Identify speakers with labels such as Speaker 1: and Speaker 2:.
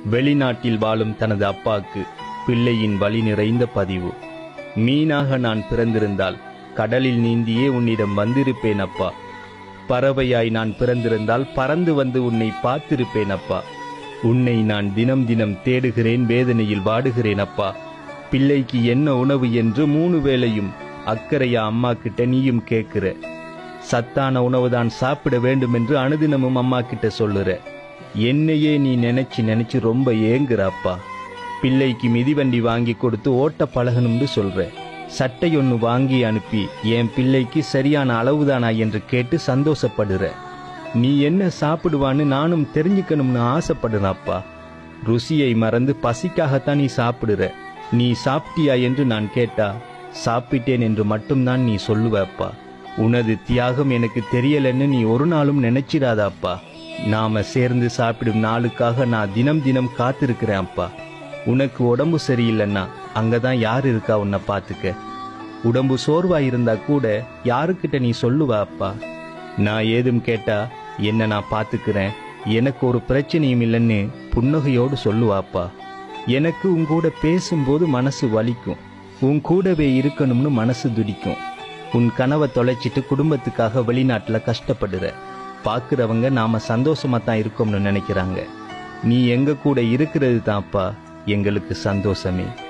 Speaker 1: வெளிநாட்டில் வாழும் தனது அப்பாக்கு பிள்ளையின் வழி நிறைந்த பதிவு மீனாக நான் பிறந்திருந்தால் கடலில் நீந்தியே உன்னிடம் வந்திருப்பேன் அப்பா பறவையாய் நான் பிறந்திருந்தால் பறந்து வந்து உன்னை பார்த்திருப்பேன் அப்பா உன்னை நான் தினம் தினம் தேடுகிறேன் வேதனையில் வாடுகிறேன் அப்பா பிள்ளைக்கு என்ன உணவு என்று மூணு வேளையும் அக்கறையா அம்மா கிட்ட நீயும் கேட்கிற சத்தான உணவுதான் சாப்பிட வேண்டும் என்று அனுதினமும் அம்மா கிட்ட சொல்லுற என்னையே நீ நினைச்சு நினைச்சு ரொம்ப ஏங்குற அப்பா பிள்ளைக்கு மிதிவண்டி வாங்கி கொடுத்து ஓட்ட பழகணும்னு சொல்ற சட்டை ஒன்று வாங்கி அனுப்பி என் பிள்ளைக்கு சரியான அளவுதானா என்று கேட்டு சந்தோஷப்படுற நீ என்ன சாப்பிடுவான்னு நானும் தெரிஞ்சுக்கணும்னு ஆசைப்படுறேன் அப்பா ருசியை மறந்து பசிக்காகத்தான் நீ சாப்பிடுற நீ சாப்பிட்டியா என்று நான் கேட்டா சாப்பிட்டேன் என்று மட்டும்தான் நீ சொல்லுவ அப்பா உனது தியாகம் எனக்கு தெரியலன்னு நீ ஒரு நாளும் நினைச்சிடாத அப்பா நாம சேர்ந்து சாப்பிடும் நாளுக்காக நான் தினம் தினம் காத்திருக்கிறேன் அப்பா உனக்கு உடம்பு சரியில்லைன்னா அங்கதான் யார் இருக்கா உன்னை பார்த்துக்க உடம்பு சோர்வா இருந்தா கூட யாருக்கிட்ட நீ சொல்லுவ அப்பா நான் ஏதும் கேட்டா என்ன நான் பார்த்துக்கிறேன் எனக்கு ஒரு பிரச்சனையும் இல்லைன்னு புன்னகையோடு சொல்லுவாப்பா எனக்கு உன் கூட பேசும்போது மனசு வலிக்கும் உன் கூடவே இருக்கணும்னு மனசு துடிக்கும் உன் கனவை தொலைச்சிட்டு குடும்பத்துக்காக வெளிநாட்டுல கஷ்டப்படுற பார்க்குறவங்க நாம சந்தோஷமா தான் இருக்கோம்னு நினைக்கிறாங்க நீ எங்க கூட இருக்கிறது தான்ப்பா எங்களுக்கு சந்தோஷமே